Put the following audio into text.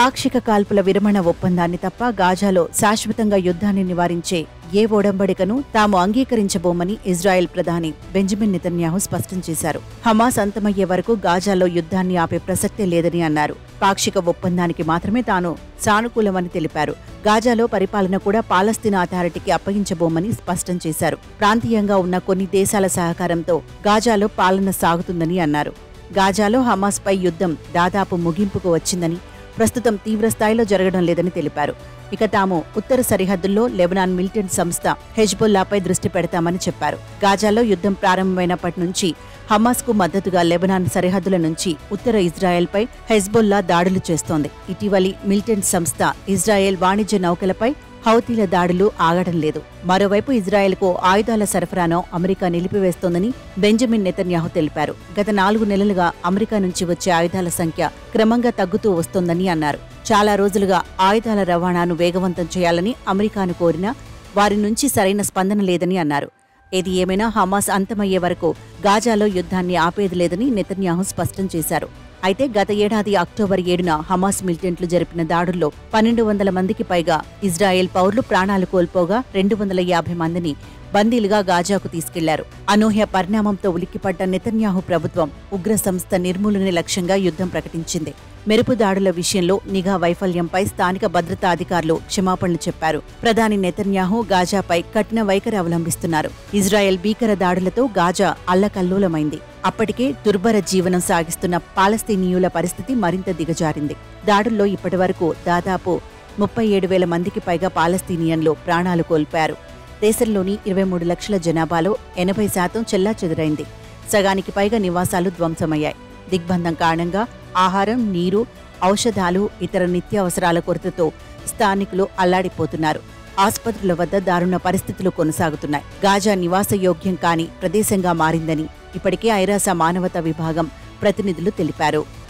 పాక్షిక కాల్పుల విరమణ ఒప్పందాన్ని తప్ప గాజాలో శాశ్వతంగా యుద్ధాన్ని నివారించే ఏ ఒడంబడికను తాము అంగీకరించబోమని ఇజ్రాయెల్ ప్రధాని బెంజమిన్ నెతన్యాహు స్పష్టం చేశారు హమాస్ అంతమయ్యే వరకు గాజాలో యుద్ధాన్ని ఆపే ప్రసక్తే లేదని అన్నారు పాక్షిక ఒప్పందానికి మాత్రమే తాను సానుకూలమని తెలిపారు గాజాలో పరిపాలన కూడా పాలస్తీనా అథారిటీకి అప్పగించబోమని స్పష్టం చేశారు ప్రాంతీయంగా ఉన్న కొన్ని దేశాల సహకారంతో గాజాలో పాలన సాగుతుందని అన్నారు గాజాలో హమాస్పై యుద్ధం దాదాపు ముగింపుకు వచ్చిందని ప్రస్తుతం తీవ్రస్థాయిలో జరగడం లేదని తెలిపారు ఇక తాము ఉత్తర సరిహద్దుల్లో లెబనాన్ మిలిటెంట్ సంస్థ హెజ్బుల్లాపై దృష్టి పెడతామని చెప్పారు గాజాలో యుద్ధం ప్రారంభమైనప్పటి నుంచి హమాస్కు మద్దతుగా లెబనాన్ సరిహద్దుల నుంచి ఉత్తర ఇజ్రాయెల్పై హెజ్బుల్లా దాడులు చేస్తోంది ఇటీవలి మిలిటెంట్ సంస్థ ఇజ్రాయెల్ వాణిజ్య నౌకలపై హౌతీల దాడులు ఆగడం లేదు మరోవైపు ఇజ్రాయెల్కు ఆయుధాల సరఫరాను అమెరికా నిలిపివేస్తోందని బెంజమిన్ నెతన్యాహు తెలిపారు గత నాలుగు నెలలుగా అమెరికా నుంచి వచ్చే ఆయుధాల సంఖ్య క్రమంగా తగ్గుతూ వస్తోందని అన్నారు చాలా రోజులుగా ఆయుధాల రవాణాను వేగవంతం చేయాలని అమెరికాను కోరినా వారి నుంచి సరైన స్పందన లేదని అన్నారు ఏది ఏమైనా హమాస్ అంతమయ్యే వరకు గాజాలో యుద్ధాన్ని ఆపేది లేదని నెతన్యాహు స్పష్టం చేశారు అయితే గత ఏడాది అక్టోబర్ ఏడున హమాస్ మిలిటెంట్లు జరిపిన దాడుల్లో పన్నెండు వందల మందికి పైగా ఇజ్రాయెల్ పౌరులు ప్రాణాలు కోల్పోగా రెండు వందల యాభై మందిని బందీలుగా గాజాకు తీసుకెళ్లారు అనూహ్య పరిణామంతో ఉలిక్కిపడ్డ నెతన్యాహు ప్రభుత్వం ఉగ్ర సంస్థ నిర్మూలన లక్ష్యంగా యుద్ధం ప్రకటించింది మెరుపు దాడుల విషయంలో నిఘా వైఫల్యంపై స్థానిక భద్రతా అధికారులు క్షమాపణలు చెప్పారు ప్రధాని నెతన్యాహు గాజాపై కఠిన వైఖరి అవలంబిస్తున్నారు ఇజ్రాయెల్ భీకర దాడులతో గాజా అల్లకల్లోలమైంది అప్పటికే దుర్భర జీవనం సాగిస్తున్న పాలస్తీనీయుల పరిస్థితి మరింత దిగజారింది దాడుల్లో ఇప్పటివరకు దాదాపు ముప్పై ఏడు వేల మందికి పైగా పాలస్తీనియన్లు ప్రాణాలు కోల్పారు దేశంలోని ఇరవై మూడు లక్షల జనాభాలో ఎనభై శాతం చెల్లాచెదురైంది సగానికి పైగా నివాసాలు ధ్వంసమయ్యాయి దిగ్బంధం కారణంగా ఆహారం నీరు ఔషధాలు ఇతర నిత్యావసరాల కొరతతో స్థానికులు అల్లాడిపోతున్నారు ఆసుపత్రుల వద్ద దారుణ పరిస్థితులు కొనసాగుతున్నాయి గాజా నివాసయోగ్యం కాని ప్రదేశంగా మారిందని ఇప్పటికే ఐరాస మానవతా విభాగం ప్రతినిధులు తెలిపారు